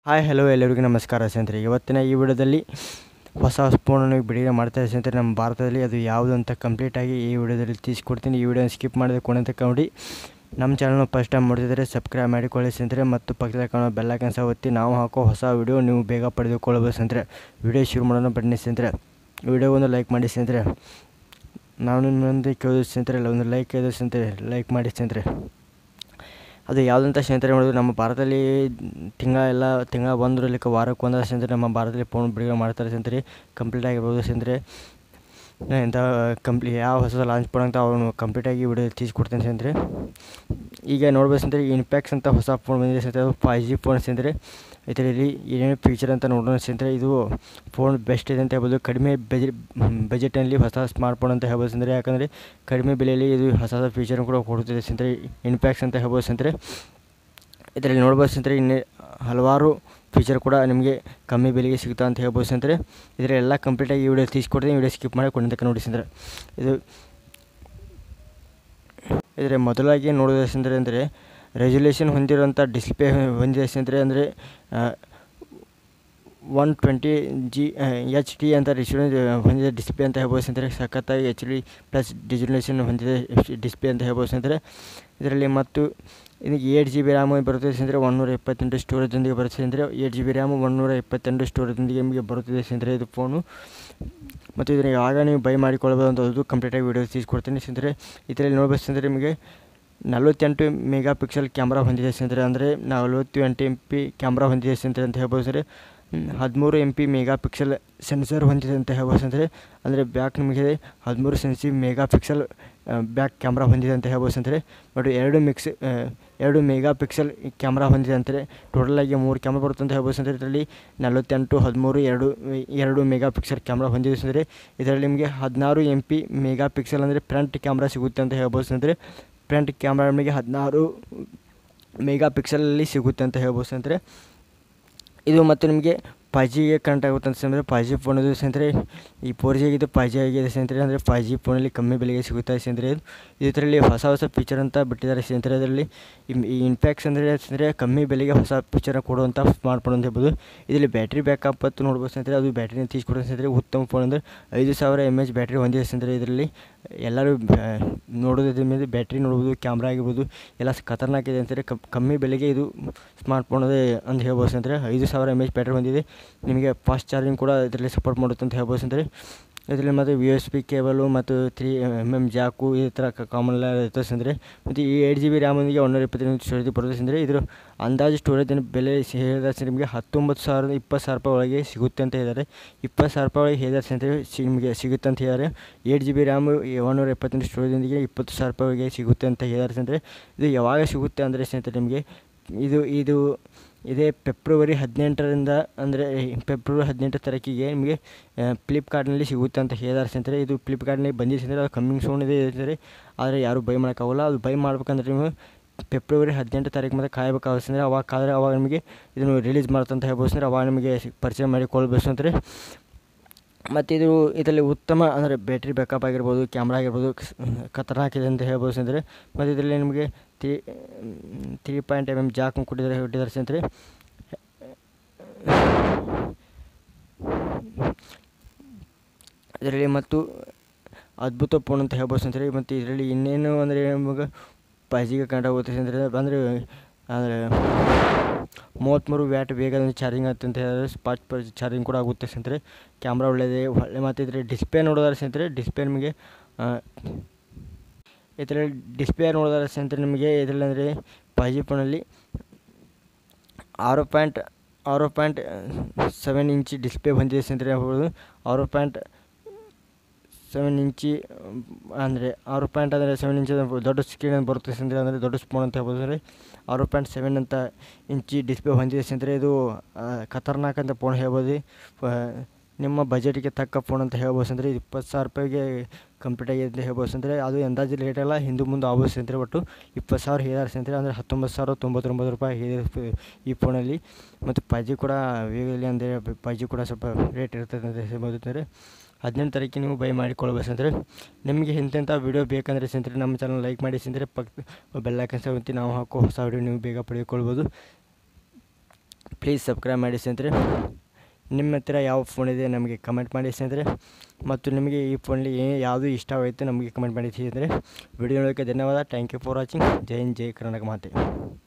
hi hello ಎಲ್ಲರಿಗೂ ನಮಸ್ಕಾರ ಸ್ನೇಹಿತರೆ ಇವತ್ತಿನ ಈ ವಿಡಿಯೋದಲ್ಲಿ ಹೊಸ ಸ್ಪೂನನ್ನು ಬಿಡುಗಡೆ ಮಾಡ್ತಾ ಇದ್ದಾರೆ ಸ್ನೇಹಿತರೆ ನಮ್ಮ ಭಾರತದಲ್ಲಿ ಅದು ಯಾವುದು ಅಂತ ಕಂಪ್ಲೀಟಾಗಿ ಈ ವಿಡಿಯೋದಲ್ಲಿ ತಿಳಿಸ್ಕೊಡ್ತೀನಿ ಈ ವಿಡಿಯೋನ ಸ್ಕಿಪ್ ಮಾಡಿದ ಕೊನೆ ತನಕ ನೋಡಿ ನಮ್ಮ ಚಾನಲ್ನ ಫಸ್ಟ್ ಟೈಮ್ ನೋಡ್ತಿದ್ದರೆ ಸಬ್ಸ್ಕ್ರೈಬ್ ಮಾಡಿಕೊಳ್ಳಿ ಸ್ನೇಹಿತರೆ ಮತ್ತು ಪಕ್ಕದ ಕಾಣೋ ಬೆಲ್ಲೈಕನ್ ಸಹ ಒತ್ತಿ ನಾವು ಹಾಕೋ ಹೊಸ ವಿಡಿಯೋ ನೀವು ಬೇಗ ಪಡೆದುಕೊಳ್ಳಬಹುದು ಸ್ನೇಹಿತರೆ ವಿಡಿಯೋ ಶುರು ಮಾಡೋಣ ಬನ್ನಿ ಸ್ನೇಹಿತರೆ ವಿಡಿಯೋ ಒಂದು ಲೈಕ್ ಮಾಡಿ ಸ್ನೇಹಿತರೆ ನಾವು ನಿಮ್ಮೊಂದು ಕೇಳೋದು ಸ್ನೇಹಿತರೆ ಇಲ್ಲ ಒಂದು ಲೈಕ್ ಕೇಳೋದು ಸ್ನೇಹಿತರೆ ಲೈಕ್ ಮಾಡಿ ಸ್ನೇಹಿತರೆ ಅದು ಯಾವುದಂತ ಸ್ನೇಹಿತರೆ ನೋಡಿದ್ರೆ ನಮ್ಮ ಭಾರತದಲ್ಲಿ ತಿಂಗಳ ಎಲ್ಲ ತಿಂಗಳ ಒಂದರಲ್ಲಿಕ್ಕೆ ವಾರಕ್ಕೆ ಒಂದರ ಸ್ನೇಹಿತರೆ ನಮ್ಮ ಭಾರತದಲ್ಲಿ ಫೋನ್ ಬಿಡುಗಡೆ ಮಾಡ್ತಾರೆ ಸ್ನೇಹಿತರೆ ಕಂಪ್ಲೀಟ್ ಆಗಿರ್ಬೋದು ಸ್ನೇಹಿತರೆ ಇಂಥ ಕಂಪ್ಲಿ ಯಾವ ಹೊಸ ಲಾಂಚ್ ಫೋನ್ ಅಂತ ಅವನು ಕಂಪ್ಲೀಟಾಗಿ ವಿಡಿಯೋ ತಿಳಿಸ್ಕೊಡ್ತೇನೆ ಸ್ನೇಹಿತರೆ ಈಗ ನೋಡ್ಬೋದು ಸ್ನೇಹಿತರೆ ಇನ್ಪ್ಯಾಕ್ಸ್ ಅಂತ ಹೊಸ ಫೋನ್ ಬಂದಿದೆ ಸ್ನೇಹಿತರೆ ಅದು ಫೈ ಜಿ ಫೋನ್ ಸ್ನೇಹಿತರೆ ಇದರಲ್ಲಿ ಏನೇನು ಫೀಚರ್ ಅಂತ ನೋಡೋಣ ಸ್ನೇಹಿತರೆ ಇದು ಫೋನ್ ಬೆಸ್ಟ್ ಇದೆ ಅಂತ ಹೇಳ್ಬೋದು ಕಡಿಮೆ ಬಜೆ ಬಜೆಟಲ್ಲಿ ಹೊಸ ಸ್ಮಾರ್ಟ್ ಫೋನ್ ಅಂತ ಹೇಳ್ಬೋದು ಸ್ನೇಹಿತರೆ ಯಾಕಂದರೆ ಕಡಿಮೆ ಬೆಲೆಯಲ್ಲಿ ಇದು ಹೊಸ ಹೊಸ ಫೀಚರ್ ಕೂಡ ಕೊಡುತ್ತಿದೆ ಸ್ನೇಹಿತರೆ ಇನ್ಪ್ಯಾಕ್ಸ್ ಅಂತ ಹೇಳ್ಬೋದು ಸ್ನೇಹಿತರೆ ಇದರಲ್ಲಿ ನೋಡ್ಬೋದು ಸ್ನೇಹಿತರೆ ಇನ್ನೇ ಹಲವಾರು ಫೀಚರ್ ಕೂಡ ನಿಮಗೆ ಕಮ್ಮಿ ಬೆಲೆಗೆ ಸಿಗುತ್ತಾ ಅಂತ ಹೇಳ್ಬೋದು ಸ್ನೇಹಿತರೆ ಇದರ ಎಲ್ಲ ಕಂಪ್ಲೀಟಾಗಿ ಈ ವಿಡಿಯೋ ತಿಳಿಸ್ಕೊಡ್ತೀನಿ ವಿಡಿಯೋ ಸ್ಕಿಪ್ ಮಾಡಿ ಕೊಂಡಿದ್ದಕ್ಕೆ ನೋಡಿ ಸ್ನೇಹಿತರೆ ಇದು ಇದರ ಮೊದಲಾಗಿ ನೋಡೋದು ಸ್ನೇಹಿತರೆ ಅಂದರೆ ರೆಸೊಲ್ಯೂಷನ್ ಹೊಂದಿರುವಂಥ ಡಿಸ್ಪ್ಲೇ ಹೊಂದಿದೆ ಸ್ನೇಹಿತರೆ ಅಂದರೆ one twenty G H D ಅಂತ ರಿಸೊಲ್ಯೂಷನ್ ಹೊಂದಿದೆ ಡಿಸ್ಪ್ಲೇ ಅಂತ ಹೇಳ್ಬೋದು ಸ್ನೇಹಿತರೆ ಸಖತ್ತಾಗಿ ಎಚ್ ಡಿ ಪ್ಲಸ್ ಡಿಸೊಲ್ಯೂಷನ್ ಹೊಂದಿದೆ ಡಿಸ್ಪ್ಲೇ ಅಂತ ಹೇಳ್ಬೋದು ಸ್ನೇಹಿತರೆ ಇದರಲ್ಲಿ ಮತ್ತು ಇದಕ್ಕೆ ಏಟ್ ಜಿ ಬಿ ರ್ಯಾಮ್ ಬರುತ್ತದೆ ಸ್ನೇಹಿತರೆ ಒನ್ನೂರ ಇಪ್ಪತ್ತೆಂಟು ಸ್ಟೋರೇಜ್ನೊಂದಿಗೆ ಬರುತ್ತೆ ಸ್ನೇಹಿತರೆ ಏಟ್ ಜಿ ಬಿ ರ್ಯಾಮ್ ಒನ್ನೂರ ಇಪ್ಪತ್ತೆಂಟು ಸ್ಟೋರೇಜ್ನೊಂದಿಗೆ ನಿಮಗೆ ಬರುತ್ತಿದೆ ಸ್ನೇಹಿತರೆ ಇದು ಫೋನು ಮತ್ತು ಇದನ್ನು ಯಾವಾಗ ನೀವು ಬೈ ಮಾಡಿಕೊಳ್ಬೋದು ಅಂತ ಅದು ಕಂಪ್ಲೀಟಾಗಿ ವೀಡಿಯೋ ತಿಳಿಸ್ಕೊಡ್ತೀನಿ ಸ್ನೇಹಿತರೆ ಇದರಲ್ಲಿ ನೋಡ್ಬೋದು ಸ್ನೇಹಿತರೆ ನಿಮಗೆ ನಲವತ್ತೆಂಟು ಮೆಗಾ ಪಿಕ್ಸೆಲ್ ಕ್ಯಾಮ್ರಾ ಹೊಂದಿದೆ ಸ್ನೇಹಿತರೆ ಅಂದರೆ ನಲವತ್ತು ಎಂಟು ಎಮ್ ಪಿ ಕ್ಯಾಮ್ರಾ ಹೊಂದಿದೆ ಸ್ನೇಹಿತರೆ ಅಂತ ಹೇಳ್ಬೋದು ಸರ್ ಹದಿಮೂರು M P mega pixel sensor ಹೊಂದಿದೆ ಅಂತ ಹೇಳ್ಬೋದು ಸ್ನೇಹಿತರೆ ಅಂದರೆ ಬ್ಯಾಕ್ ನಿಮಗೆ ಹದಿಮೂರು ಸೆನ್ಸಿ ಮೆಗಾ ಪಿಕ್ಸೆಲ್ ಬ್ಯಾಕ್ ಕ್ಯಾಮ್ರಾ ಹೊಂದಿದೆ ಅಂತ ಹೇಳ್ಬೋದು ಸ್ನೇಹಿತರೆ ಬಟ್ ಎರಡು ಮಿಕ್ಸ್ ಎರಡು ಮೆಗಾ ಪಿಕ್ಸೆಲ್ ಕ್ಯಾಮ್ರಾ ಹೊಂದಿದೆ ಅಂತಾರೆ ಟೋಟಲಾಗಿ ಮೂರು ಕ್ಯಾಮ್ರಾ ಬರುತ್ತೆ ಅಂತ ಹೇಳ್ಬೋದು ಸ್ನೇಹಿತರೆ ಇದರಲ್ಲಿ ನಲವತ್ತೆಂಟು ಹದಿಮೂರು ಎರಡು ಎರಡು ಮೆಗಾ ಪಿಕ್ಸೆಲ್ ಕ್ಯಾಮ್ರಾ ಹೊಂದಿದೆ ಸ್ನೇಹಿತರೆ ಇದರಲ್ಲಿ ನಿಮಗೆ ಹದಿನಾರು ಎಮ್ ಪಿ ಮೆಗಾ ಪಿಕ್ಸೆಲ್ ಅಂದರೆ ಫ್ರಂಟ್ ಕ್ಯಾಮ್ರಾ ಸಿಗುತ್ತೆ ಅಂತ ಹೇಳ್ಬೋದು ಸ್ನೇಹಿತರೆ ಫ್ರಂಟ್ ಕ್ಯಾಮ್ರಾ ನಿಮಗೆ ಹದಿನಾರು ಮೆಗಾ ಪಿಕ್ಸಲಲ್ಲಿ ಸಿಗುತ್ತೆ ಅಂತ ಹೇಳ್ಬೋದು ಸ್ನೇಹಿತರೆ ಇದು ಮತ್ತು ನಿಮಗೆ ಫೈ ಜಿಗೆ ಕನೆಕ್ಟ್ ಆಗುತ್ತೆ ಅಂತ ಸ್ನೇಹಿತರೆ ಫೈ ಜಿ ಫೋನ್ ಇದು ಸ್ನೇಹಿತರೆ ಈ ಫೋರ್ ಜಿ ಆಗಿದ್ದು ಫೈ ಜಿ ಆಗಿದೆ ಸ್ನೇಹಿತರೆ ಅಂದರೆ ಫೈ ಜಿ ಫೋನಲ್ಲಿ ಕಮ್ಮಿ ಬೆಲೆಗೆ ಸಿಗುತ್ತೆ ಸ್ನೇಹಿತರೆ ಇದರಲ್ಲಿ ಹೊಸ ಹೊಸ ಫೀಚರ್ ಅಂತ ಬಿಟ್ಟಿದ್ದಾರೆ ಸ್ನೇಹಿತರೆ ಅದರಲ್ಲಿ ಈ ಇನ್ಪ್ಯಾಕ್ಸ್ ಅಂದರೆ ಸ್ನೇಹಿತರೆ ಕಮ್ಮಿ ಬೆಲೆಗೆ ಹೊಸ ಫೀಚರ್ ಕೊಡುವಂಥ ಸ್ಮಾರ್ಟ್ ಫೋನ್ ಅಂತ ಹೇಳ್ಬೋದು ಇದರಲ್ಲಿ ಬ್ಯಾಟ್ರಿ ಬ್ಯಾಕಪ್ ಅಂತ ನೋಡ್ಬೋದು ಸ್ನೇಹಿತರೆ ಅದು ಬ್ಯಾಟ್ರಿನ ತೀಸ್ಕೊಡೋ ಸ್ನೇಹಿತರೆ ಉತ್ತಮ ಫೋನ್ ಅಂದರೆ ಐದು ಸಾವಿರ ಎಮ್ ಎಚ್ ಬ್ಯಾಟ್ರಿ ಹೊಂದಿದೆ ಸ್ನೇಹಿತರೆ ಇದರಲ್ಲಿ ಎಲ್ಲರೂ ನೋಡೋದ್ರ ಮೇಲೆ ಬ್ಯಾಟ್ರಿ ನೋಡ್ಬೋದು ಕ್ಯಾಮ್ರಾ ಆಗಿರ್ಬೋದು ಎಲ್ಲ ಖತರ್ನಾಕ್ ಇದೆ ಅಂತಾರೆ ಕಮ್ಮಿ ಬೆಲೆಗೆ ಇದು ಸ್ಮಾರ್ಟ್ ಫೋನ್ ಅದೇ ಅಂತ ಹೇಳ್ಬೋದು ಸ್ನೇಹಿತರೆ ಐದು ಸಾವಿರ ಎಮ್ ಎಚ್ ಬ್ಯಾಟ್ರಿ ಹೊಂದಿದೆ ನಿಮಗೆ ಫಾಸ್ಟ್ ಚಾರ್ಜಿಂಗ್ ಕೂಡ ಇದರಲ್ಲಿ ಸಪೋರ್ಟ್ ಮಾಡುತ್ತೆ ಅಂತ ಹೇಳ್ಬೋದು ಸ್ನೇಹಿತರೆ ಇದರಲ್ಲಿ ಮತ್ತು ವಿ ಎಸ್ ಪಿ ಕೇಬಲು ಮತ್ತು ತ್ರೀ ಎಮ್ ಎಮ್ ಜಾಕು ಈ ಥರ ಕಾಮನ್ ಎಲ್ಲ ಇರ್ತದೆ ಸ್ನೇಹಿತರೆ ಮತ್ತು ಈ ಏಟ್ ಜಿ ಬಿ ರ್ಯಾಮೊಂದಿಗೆ ಒಂದೂರ ಇಪ್ಪತ್ತೈದು ಸ್ಟೋರೇಜ್ ಬರುತ್ತೆ ಸ್ನೇಹಿತರೆ ಇದ್ರ ಅಂದಾಜು ಸ್ಟೋರೇಜಿನ ಬೆಲೆ ಹೇಳಿದ್ರೆ ನಿಮಗೆ ಹತ್ತೊಂಬತ್ತು ಸಾವಿರದ ಇಪ್ಪತ್ತು ಸಾವಿರ ರೂಪಾಯಿ ಒಳಗೆ ಸಿಗುತ್ತೆ ಅಂತ ಹೇಳಿದ್ದಾರೆ ಇಪ್ಪತ್ತು ಸಾವಿರ ರೂಪಾಯಿ ಒಳಗೆ ಹೇಳಿದ್ದಾರೆ ಸ್ನೇಹಿತರೆ ನಿಮಗೆ ಸಿಗುತ್ತೆ ಅಂತ ಹೇಳಿದ್ದಾರೆ ಏಟ್ ಜಿ ಬಿ ರ್ಯಾಮು ಒಂದೂರ ಎಪ್ಪತ್ತೆಂಟು ಸ್ಟೋರೇಜಿಂದಿಗೆ ಇಪ್ಪತ್ತು ಸಾವಿರ ರೂಪಾಯಿ ಒಳಗೆ ಸಿಗುತ್ತೆ ಅಂತ ಹೇಳಿದ್ದಾರೆ ಸ್ನೇಹಿತರೆ ಇದು ಯಾವಾಗ ಸಿಗುತ್ತೆ ಅಂದರೆ ಸ್ನೇಹಿತರೆ ನಿಮಗೆ ಇದು ಇದು ಇದೇ ಫೆಬ್ರವರಿ ಹದಿನೆಂಟರಿಂದ ಅಂದರೆ ಫೆಬ್ರವರಿ ಹದಿನೆಂಟು ತಾರೀಕಿಗೆ ನಿಮಗೆ ಫ್ಲಿಪ್ಕಾರ್ಟ್ನಲ್ಲಿ ಸಿಗುತ್ತೆ ಅಂತ ಹೇಳಿದಾರೆ ಸ್ನೇಹಿತರೆ ಇದು ಫ್ಲಿಪ್ಕಾರ್ಟ್ನಲ್ಲಿ ಬಂದಿದೆ ಸ್ನೇಹಿತರೆ ಅದು ಕಮ್ಮಿಂಗ್ ಸೋನ್ ಇದೆ ಸ್ನೇಹಿತರೆ ಆದರೆ ಯಾರೂ ಬೈ ಮಾಡೋಕ್ಕಾಗಲ್ಲ ಅದು ಬೈ ಮಾಡ್ಬೇಕಂದ್ರೆ ನೀವು ಫೆಬ್ರವರಿ ಹದಿನೆಂಟು ತಾರೀಕು ಮತ್ತೆ ಕಾಯಬೇಕಾಗುತ್ತೆ ಅಂದರೆ ಅವಾಗ ಕಾದರೆ ಅವಾಗ ನಿಮಗೆ ಇದನ್ನು ರಿಲೀಸ್ ಮಾಡ್ತಂತ ಹೇಳ್ಬೋದು ಸ್ನೇಹಿತರೆ ಅವಾಗ ನಿಮಗೆ ಪರಿಚಯ ಮಾಡಿಕೊಳ್ಬೇಕು ಸ್ನೇಹಿತರೆ ಮತ್ತು ಇದು ಇದರಲ್ಲಿ ಉತ್ತಮ ಅಂದರೆ ಬ್ಯಾಟ್ರಿ ಬ್ಯಾಕಪ್ ಆಗಿರ್ಬೋದು ಕ್ಯಾಮ್ರಾ ಆಗಿರ್ಬೋದು ಖತರ್ನಾಕ್ ಇದೆ ಅಂತ ಹೇಳ್ಬೋದು ಸ್ನೇಹಿತರೆ ಮತ್ತು ಇದರಲ್ಲಿ ನಿಮಗೆ three three point M M jack ಕೊಟ್ಟಿದ್ದಾರೆ ಕೊಟ್ಟಿದ್ದಾರೆ ಸ್ನೇಹಿತರೆ ಇದರಲ್ಲಿ ಮತ್ತು ಅದ್ಭುತ ಫೋನ್ ಅಂತ ಹೇಳ್ಬೋದು ಸ್ನೇಹಿತರೆ ಮತ್ತು ಇದರಲ್ಲಿ ಇನ್ನೇನು ಅಂದರೆ ನಮಗೆ ಫೈಜಿಗೆ ಕನೆಕ್ಟ್ ಆಗುತ್ತೆ ಸ್ನೇಹಿತರೆ ಅಂದರೆ ಅಂದರೆ ಮೂವತ್ತ್ಮೂರು ವ್ಯಾಟ್ ವೇಗದ ಚಾರ್ಜಿಂಗ್ ಆಗುತ್ತೆ ಅಂತ ಹೇಳಿದ್ರೆ ಸ್ಪಾಟ್ ಚಾರ್ಜಿಂಗ್ ಕೂಡ ಆಗುತ್ತೆ ಸ್ನೇಹಿತರೆ ಕ್ಯಾಮ್ರಾ ಒಳ್ಳೆಯದೇ ಒಳ್ಳೆ ಮತ್ತು ಇದರ ಡಿಸ್ಪ್ಲೇ ನೋಡೋದಾದ್ರೆ ಸ್ನೇಹಿತರೆ ಡಿಸ್ಪ್ಲೇ ನಿಮಗೆ ಇದರಲ್ಲಿ ಡಿಸ್ಪ್ಲೇ ನೋಡೋದಾದ್ರೆ ಸ್ನೇಹಿತರೆ ನಿಮಗೆ ಇದರಲ್ಲಿ ಅಂದರೆ ಫೈ ಜಿ ಫೋನಲ್ಲಿ ಆರು ಪಾಯಿಂಟ್ ಆರು ಪಾಯಿಂಟ್ ಸೆವೆನ್ ಇಂಚಿ ಡಿಸ್ಪ್ಲೇ ಬಂದಿದೆ ಸ್ನೇಹಿತರೆ ಹೇಳ್ಬೋದು ಆರು ಪಾಯಿಂಟ್ ಸೆವೆನ್ ಇಂಚಿ ಅಂದರೆ ಆರು ಪಾಯಿಂಟ್ ಅಂದರೆ ಸೆವೆನ್ ಇಂಚ್ ದೊಡ್ಡ ಸ್ಕ್ರೀನ್ ಬರುತ್ತೆ ಸ್ನೇಹಿತರೆ ಅಂದರೆ ದೊಡ್ಡ ಸ್ಪೋನ್ ಅಂತ ಹೇಳ್ಬೋದು ಅಂದರೆ ಆರು ಪಾಯಿಂಟ್ ಸೆವೆನ್ ಅಂತ ಇಂಚಿ ಡಿಸ್ಪ್ಲೇ ಹೊಂದಿದೆ ಸ್ನೇಹಿತರೆ ಇದು ಖತರ್ನಾಕ್ ಅಂತ ಫೋನ್ ಹೇಳ್ಬೋದು ನಿಮ್ಮ ಬಜೆಟ್ಗೆ ತಕ್ಕ ಫೋನ್ ಅಂತ ಹೇಳ್ಬೋದು ಸ್ನೇಹಿತರೆ ಇಪ್ಪತ್ತು ಸಾವಿರ ರೂಪಾಯಿಗೆ ಕಂಪ್ಲೀಟ್ ಆಗಿದೆ ಅಂತ ಹೇಳ್ಬೋದು ಸ್ನೇಹಿತರೆ ಅದು ಅಂದಾಜು ರೇಟ್ ಎಲ್ಲ ಹಿಂದೆ ಮುಂದೆ ಆಗ್ಬೋದು ಸ್ನೇಹಿತರೆ ಒಟ್ಟು ಇಪ್ಪತ್ತು ಸಾವಿರ ಹೇಳಿದಾರೆ ಸ್ನೇಹಿತರೆ ಅಂದರೆ ಹತ್ತೊಂಬತ್ತು ಸಾವಿರ ತೊಂಬತ್ತೊಂಬತ್ತು ರೂಪಾಯಿ ಹೇಳಿದೆ ಈ ಫೋನಲ್ಲಿ ಮತ್ತು ಫೈ ಜಿ ಕೂಡ ವೇಗದಲ್ಲಿ ಅಂದರೆ ಫೈ ಜಿ ಕೂಡ ಸ್ವಲ್ಪ ರೇಟ್ ಇರ್ತದೆ ಅಂತ ಹೇಳ್ಬೋದು ಸ್ನೇಹಿತರೆ ಹದಿನೆಂಟು ತಾರೀಕಿಗೆ ನೀವು ಬೈ ಮಾಡಿಕೊಳ್ಬೇಕು ಸ್ನೇಹಿತರೆ ನಿಮಗೆ ಇಂಥಂಥ ವೀಡಿಯೋ ಬೇಕಂದರೆ ಸ್ನೇಹಿತರೆ ನಮ್ಮ ಚಾನಲ್ ಲೈಕ್ ಮಾಡಿ ಸ್ನೇಹಿತರೆ ಪಕ್ಕ ಬೆಲ್ಲೈಕನ್ ಸಹ ಒತ್ತಿ ನಾವು ಹಾಕೋ ಹೊಸ ವೀಡಿಯೋ ನೀವು ಬೇಗ ಪಡೆದುಕೊಳ್ಬೋದು ಪ್ಲೀಸ್ ಸಬ್ಸ್ಕ್ರೈಬ್ ಮಾಡಿ ಸ್ನೇಹಿತರೆ ನಿಮ್ಮ ಹತ್ರ ಯಾವ ಫೋನ್ ಇದೆ ನಮಗೆ ಕಮೆಂಟ್ ಮಾಡಿ ಸ್ನೇಹಿತರೆ ಮತ್ತು ನಿಮಗೆ ಈ ಫೋನಲ್ಲಿ ಯಾವುದು ಇಷ್ಟವಾಯಿತು ನಮಗೆ ಕಮೆಂಟ್ ಮಾಡಿ ಸ್ನೇಹಿತರೆ ವಿಡಿಯೋ ನೋಡೋಕ್ಕೆ ಧನ್ಯವಾದ ಥ್ಯಾಂಕ್ ಯು ಫಾರ್ ವಾಚಿಂಗ್ ಜೈ ಹಿಂದ್ ಜೈ ಕರ್ನಾಟಕ ಮಾತೆ